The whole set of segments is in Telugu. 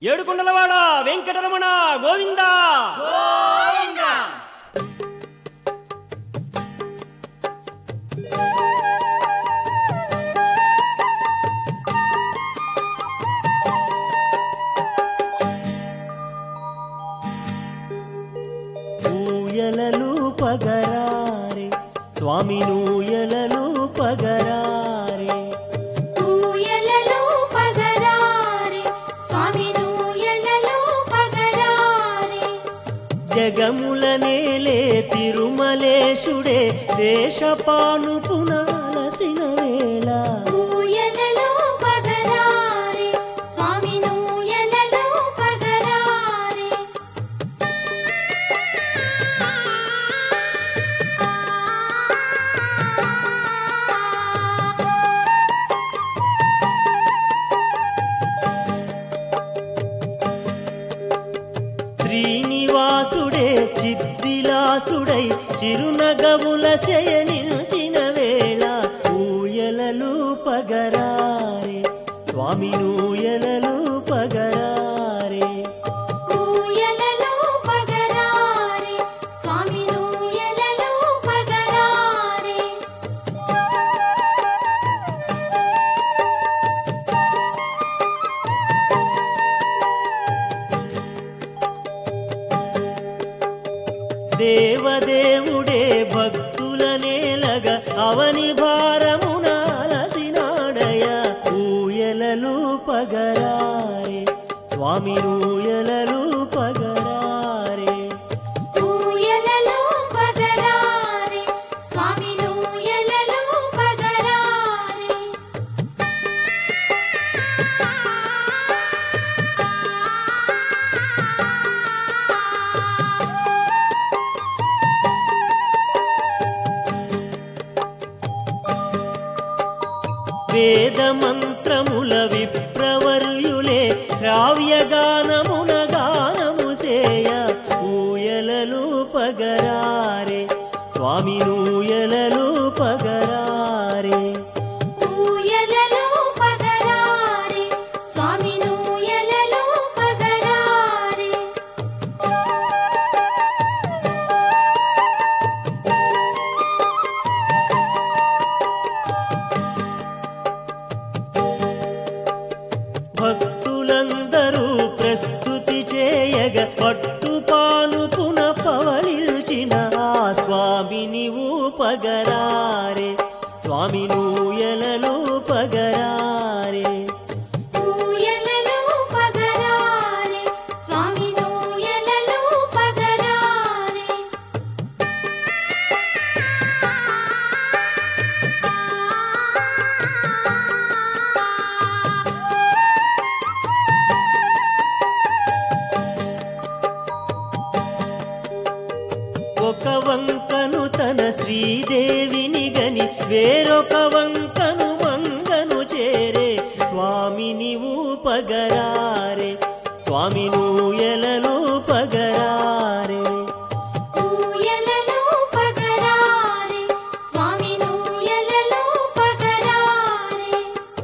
ఏడుకొండలవాడ వెంకటరమణ గోవింద ఊయలలు పగరారే స్వామి నూయలలు పగరారే ఊయలలో పగరారే స్వామి నూయలలో పగరారే జగముల నేలే తిరుమలేశుడే శేషపాను పునాలసిన వేళ ఊయలలో పగరారే స్వామి నూయలలో పగరారే శ్రీనివాసుడే చిద్విలాసుడై చిరునగవుల శయనించిన వేళ ఊయలలు పగరారే స్వామి నూయలలు పగరారే ఊయలలో పగరారే స్వామి నూయలలో పగరారే దేవదేవుడే భక్తుల నేలగ అవని భారమున అలసినాడయ ఊయలలు పగరారే స్వామి ఊయలలు పగరారే ఊయలలో పగరారే స్వామి నూయలలో పగరారే వేద మంత్రముల విప్రవర్యులే శ్రావ్యగానమున గానము సేయ ఊయలలు పగరారే స్వామి ఊయలలు పగరారే ఊయలలో పగరారే స్వామి నూయలలో పగరారే భక్తులందరూ ప్రస్తుతి చేయగ పట్టుపాను పున పవళిల్చిన ఆ స్వామిని పగరారే స్వామి నూయలలో పగరారే ఊయలలో పగరారే స్వామి నూయలలో పగరారే ఒక వంకను తన శ్రీదేవిని గని వేరొక వంకను మంగను చేరే స్వామిని పగరారే స్వామి నూయలలో పగరారే ఊయలలో పగరారే స్వామి నూయలలో పగరారే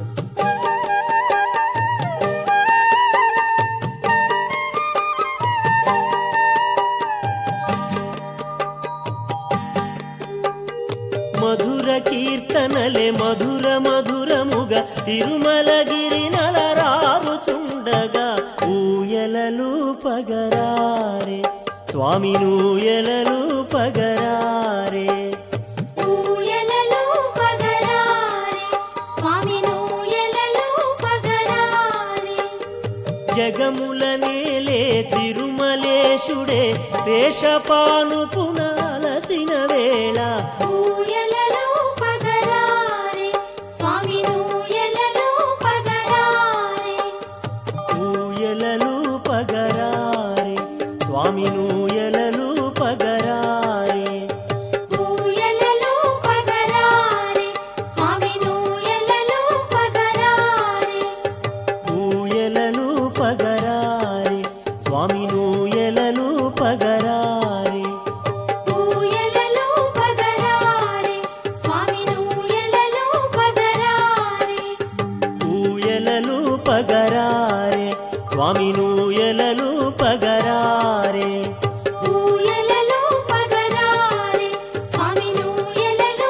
మధుర కీర్తనలే మధుర మధురముగ తిరుమలగిరి నలరారుచుండగా ఊయలలు పగరారే స్వామి నూయలలు పగరారే ఊయలలో పగరారే స్వామి నూయలలో పగరారే జగముల నేలే తిరుమలేశుడే శేషపాను పునాలసిన వేళ ఊయలలో పగరారే స్వామి నూయలలో పగరారే ఊయలలు పగరారే స్వామి నూయలలు పగరారే ఊయలలో పగరారే స్వామి నూయలలో పగరారే ఊయలలు పగరారే స్వామి నూయలలు పగరారే ఊయలలో పగరారే స్వామి నూయలలో పగరారే ఊయలలు పగరారే స్వామి నూ ఊయలలు పగరారే ఊయలలో పగరారే స్వామి నూయలలో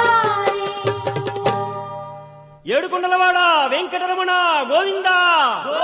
పగరారే ఏడుకొండలవాడ వెంకటరమణ గోవిందా